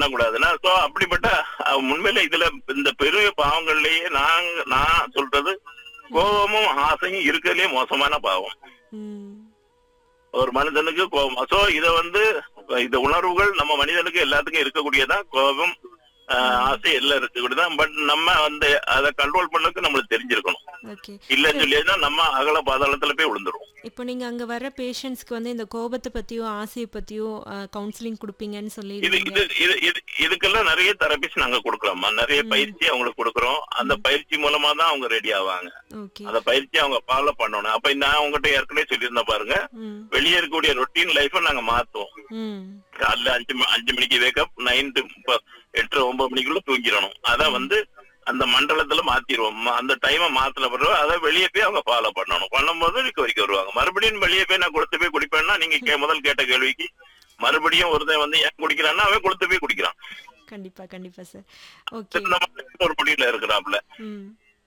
பண்ணக்கூடாதுன்னா so அப்படிப்பட்ட அஹ், உண்மையில இதுல இந்த பெரிய பாவங்கள்லயே நான் நான் சொல்றது கோபமும் ஆசையும் இருக்கிறதுலயே மோசமான பாவம் ம் ஒரு மனிதனுக்கு கோபம் சோ இத வந்து இந்த உணர்வுகள் நம்ம மனிதனுக்கு எல்லாத்துக்கும் இருக்கக்கூடியதான் கோபம் ஆஹ், ஆசை எல்லாம் இருக்கக்கூடியதான் பட் நம்ம வந்து அதை கண்ட்ரோல் பண்ணதுக்கு நம்மளுக்கு தெரிஞ்சிருக்கணும் ஓகே இல்லன்னு சொல்லியா நம்ம அகல பாதாளத்துல போய் விழுந்துரும் இப்போ நீங்கள் அங்கே வர பேஷண்ட்ஸ்க்கு வந்து இந்த கோபத்தை பற்றியும் ஆசையை பற்றியும் கவுன்சிலிங் கொடுப்பீங்கன்னு இது சொல்லிடுவீங்க இது இது இது இதுக்கெல்லாம் நிறைய தெரபிஸ் நாங்க கொடுக்குறோம்மா நிறைய பயிற்சி அவங்களுக்கு கொடுக்குறோம் அந்த பயிற்சி மூலமா தான் அவங்க ரெடி ஆவாங்க ஓகே அந்த பயிற்சி அவங்க ஃபாலோ பண்ணணும் அப்ப நான் உங்ககிட்ட ஏற்கனவே சொல்லியிருந்தேன் பாருங்க ம் வெளியே இருக்கக்கூடிய ரொட்டீன் லைஃப நாங்க மாத்துவோம் ம் காலைல அஞ்சு ம- அஞ்சு மணிக்கு வேக்கப் நைன் எட்டு ஒன்பது மணிக்குள்ள தூங்கிடணும் அத வந்து அந்த மண்டலத்துல மாத்திருவோம் ம- அந்த டைமை மாத்தின பிறகு அதை வெளியே போய் அவங்க ஃபாலோ பண்ணணும் பண்ணும்போது ரிகவரிக்கு வருவாங்க மறுபடியும் வெளியே போய் நான் கொடுத்து போய் குடிப்பேன்னா நீங்க கே- முதல் கேட்ட கேள்விக்கு மறுபடியும் ஒருத்தன் வந்து ஏன் குடிக்கிறான்னா அவன் கொடுத்து போய் குடிக்கிறான் கண்டிப்பாக கண்டிப்பாக சார் ஓகே இந்த மாதிரி ஒரு முடிவுல இருக்கிறாப்ல ம்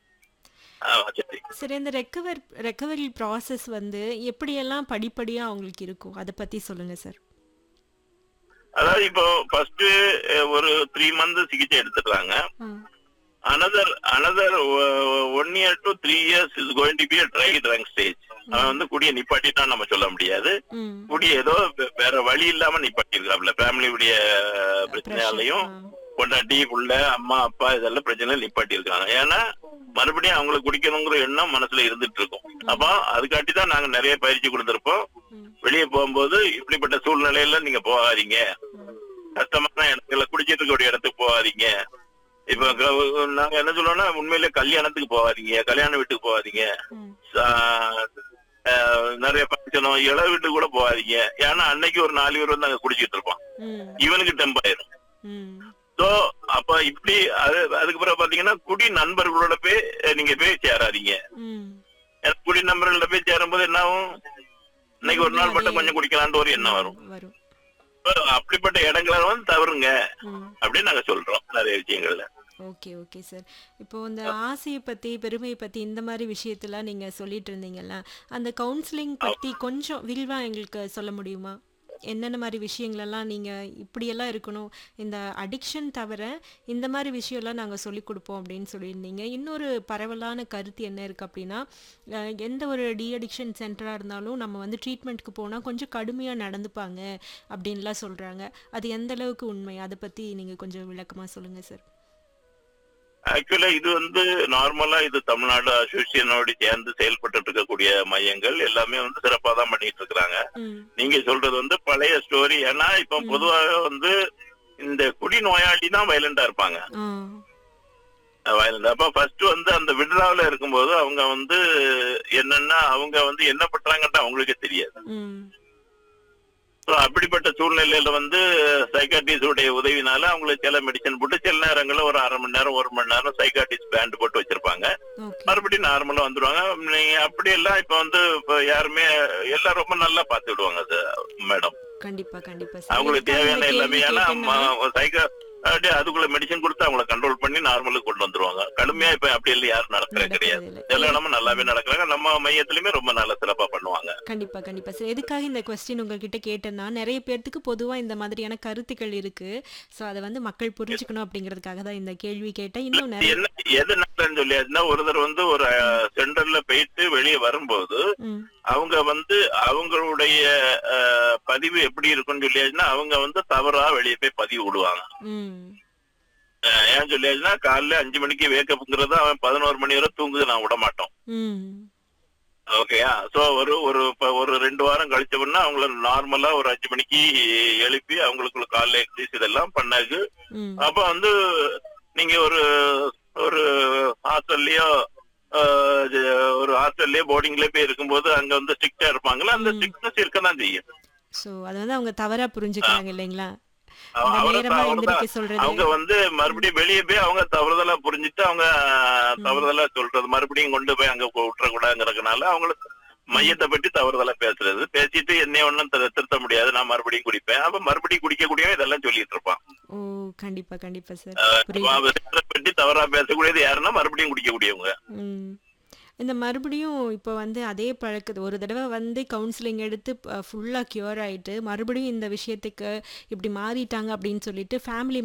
ஆ, சரி சரி இந்த ரெக்கவர் ரெக்கவரி ப்ராசஸ் வந்து எப்படியெல்லாம் படிப்படியாக அவங்களுக்கு இருக்கும் அதை பற்றி சொல்லுங்கள் சார் அதாவது இப்போ ஃபர்ஸ்ட் ஒரு த்ரீ மந்த் சிகிச்சை எடுத்துக்கிறாங்க hmm another another one year to three years is going to be dry drunk stage அவன் வந்து குடிய நிப்பாட்டிட்டான் நம்ம சொல்ல முடியாது ம் குடிய ஏதோ வே- வேற வழி இல்லாம நிப்பாட்டிருக்காப்ல ஃபேமிலியுடைய பிரச்சனையாலையும் பொண்டாட்டி புள்ள அம்மா அப்பா இதெல்லாம் பிரச்சனை நிப்பாட்டி இருக்காங்க ஏன்னா மறுபடியும் அவங்களுக்கு குடிக்கணுங்கிற எண்ணம் மனசுல இருந்துட்டு இருக்கும் அப்போ அதுக்காட்டி தான் நாங்க நிறைய பயிற்சி கொடுத்திருப்போம் ம் வெளியே போகும்போது இப்படிப்பட்ட சூழ்நிலையில நீங்க போகாதீங்க கஷ்டமான இடத்துல குடிச்சிட்டு இருக்கக்கூடிய இடத்துக்கு போகாதீங்க இப்ப க- நாங்க என்ன சொல்லுவோம்னா உண்மையிலே கல்யாணத்துக்கு போகாதீங்க கல்யாண வீட்டுக்கு போகாதீங்க ம் ஆஹ் ஆஹ் நிறைய ஃபங்க்ஷனோ இள வீட்டுக்கு கூட போகாதீங்க ஏன்னா அன்னைக்கு ஒரு நாலு பேர் வந்து அங்க குடிச்சிட்டு இருப்பான் ம் இவனுக்கு டெம்பாயிரும் ம் சோ அப்ப இப்படி அது அதுக்கு பிறகு பாத்தீங்கன்னா குடி நண்பர்களோட போய் அஹ், நீங்க போய் சேராதீங்க ம் ஏன்னா குடி நண்பர்களோட போய் சேரும்போது என்ன ஆகும் இன்னைக்கு ஒரு நாள் மட்டும் கொஞ்சம் குடிக்கலாம்னு ஒரு எண்ணம் வரும் வரும் அப்ப அப்படிப்பட்ட இடங்களை வந்து தவறுங்க ம் அப்படின்னு நாங்க சொல்றோம் நிறைய விஷயங்கள்ல ஓகே ஓகே சார் இப்போ இந்த ஆசையை பற்றி பெருமையை பற்றி இந்த மாதிரி விஷயத்தெல்லாம் நீங்கள் சொல்லிட்டு இருந்தீங்கல்ல அந்த கவுன்சிலிங் பற்றி கொஞ்சம் விரிவாக எங்களுக்கு சொல்ல முடியுமா என்னென்ன மாதிரி விஷயங்களெல்லாம் நீங்கள் இப்படியெல்லாம் இருக்கணும் இந்த அடிக்ஷன் தவிர இந்த மாதிரி விஷயம்லாம் நாங்கள் சொல்லிக் கொடுப்போம் அப்படின்னு சொல்லியிருந்தீங்க இன்னொரு பரவலான கருத்து என்ன இருக்குது அப்படின்னா அஹ், எந்த ஒரு டி அடிக்ஷன் சென்டராக இருந்தாலும் நம்ம வந்து ட்ரீட்மெண்ட்டுக்கு போனால் கொஞ்சம் கடுமையாக நடந்துப்பாங்க அப்படின்லாம் சொல்கிறாங்க அது எந்த அளவுக்கு உண்மை அதை பற்றி நீங்கள் கொஞ்சம் விளக்கமாக சொல்லுங்கள் சார் ஆக்சுவலா இது வந்து நார்மலா இது தமிழ்நாடு அசோசியேஷனோடு சேர்ந்து செயல்பட்டு இருக்கக்கூடிய மையங்கள் எல்லாமே வந்து சிறப்பா தான் பண்ணிட்டு இருக்காங்க ம் நீங்க சொல்றது வந்து பழைய ஸ்டோரி ஏன்னா இப்ப பொதுவாக வந்து இந்த குடி நோயாளி தான் வயலண்டா இருப்பாங்க ஆ வயலண்ட் அப்ப ஃபர்ஸ்ட் வந்து அந்த விட்ராவில் இருக்கும்போது அவங்க வந்து என்னன்னா அவங்க வந்து என்ன பண்றாங்கன்ட்டு அவங்களுக்கே தெரியாது ம் So, அப்படிப்பட்ட சூழ்நிலையில வந்து சைக்காட்டிஸ்ட் உடைய உதவினால அவங்களுக்கு சில மெடிசன் போட்டு சில நேரங்கள்ல ஒரு அரை மணி நேரம் ஒரு மணி நேரம் சைக்காட்டிஸ்ட் பேண்ட் போட்டு வச்சிருப்பாங்க ஓகே மறுபடியும் நார்மலா வந்துருவாங்க நீங்க அப்படி எல்லாம் இப்ப வந்து இப்ப யாருமே எல்லாம் ரொம்ப நல்லா பாத்து விடுவாங்க அது மேடம் கண்டிப்பா கண்டிப்பா சார் அவங்களுக்கு எதுக்காக இந்த தேவையான எல்லாமே கேள்வி ஏன்னா கேட்டேன்னா, சைக்கா அப்படியே அதுக்குள்ள மெடிசன் கொடுத்து அவங்கள கண்ட்ரோல் பண்ணி நார்மலுக்கு கொண்டு வந்துருவாங்க கடுமையா இப்ப அப்படி எல்லாம் யாரும் நடக்கிறது கிடையாது நடக்கிறதில்ல. எல்லா இடமும் நல்லாவே நடக்கிறாங்க நம்ம மையத்திலுமே ரொம்ப நல்ல சிறப்பா பண்ணுவாங்க கண்டிப்பா கண்டிப்பா சார் எதுக்காக இந்த கொஸ்டின் உங்ககிட்ட கேட்டேன்னா நிறைய பேர்த்துக்கு பொதுவா இந்த மாதிரியான கருத்துக்கள் இருக்கு சோ அதை வந்து மக்கள் புரிஞ்சுக்கணும் அப்படிங்கிறதுக்காக தான் இந்த கேள்வி கேட்டேன் இன்னும் நிறைய என்ன எது நடக்குதுன்னு சொல்லியாச்சுன்னா ஒருத்தர் வந்து ஒரு சென்டர்ல போயிட்டு வெளியே வரும்போது ம் அவங்க வந்து அவங்களுடைய அஹ், பதிவு எப்படி இருக்கும்னு சொல்லியாச்சுன்னா அவங்க வந்து தவறா வெளியே போய் பதிவு விடுவாங்க ம் அஹ், ஏன் சொல்லியாச்சுன்னா காலைல அஞ்சு மணிக்கு வேக்கப்புங்கிறது அவன் பதினோரு மணி வரை தூங்குது நான் விட மாட்டோம் ம் ஓகேயா சோ ஒரு ஒரு இப்ப ஒரு ரெண்டு வாரம் கழிச்சோம்னா அவங்கள நார்மலா ஒரு அஞ்சு மணிக்கு எழுப்பி அவங்களுக்குள்ள காலைல எக்ஸசைஸ் இதெல்லாம் பண்ணாக்கு ம் அப்ப வந்து நீங்க ஒரு ஒரு ஹாஸ்டல்லயோ ஒரு ஹாஸ்டல்லயோ போர்டிங்லயே போய் இருக்கும்போது அங்க வந்து ஸ்ட்ரிக்டா இருப்பாங்களா அந்த ஸ்ட்ரிக்ட்னஸ் இருக்கதான் செய்யும் சோ அதை வந்து அவங்க தவறா புரிஞ்சுக்கிறாங்க இல்லைங்களா அவ- இந்த அவரை நேரமா அவரை எந்திரிக்க தான் சொல்றது அவங்க வந்து மறுபடியும் வெளியே போய் அவங்க தவறுதலா புரிஞ்சுட்டு அவங்க தவறுதலா சொல்றது மறுபடியும் கொண்டு போய் அங்க விட்டுறக்கூடாதுங்கிறதுனால அவங்களுக்கு மையத்தை பற்றி தவறுதலா பேசுறது பேசிட்டு என்னை ஒண்ணும் திரு- திருத்த முடியாது நான் மறுபடியும் குடிப்பேன் அப்ப மறுபடியும் குடிக்கக்கூடியவன் இதெல்லாம் சொல்லிட்டு இருப்பான் ஓ கண்டிப்பா கண்டிப்பா சார் அப்ப புரியுது அவன் இதை பற்றி தவறா பேசக்கூடியது யாருன்னா மறுபடியும் குடிக்கக்கூடியவங்க ம் இந்த மறுபடியும் இப்போ வந்து அதே பழக்கத்து ஒரு தடவை வந்து கவுன்சிலிங் எடுத்து ஃபுல்லாக க்யூர் ஆயிட்டு மறுபடியும் இந்த விஷயத்துக்கு இப்படி மாறிட்டாங்க அப்படின்னு சொல்லிட்டு ஃபேமிலி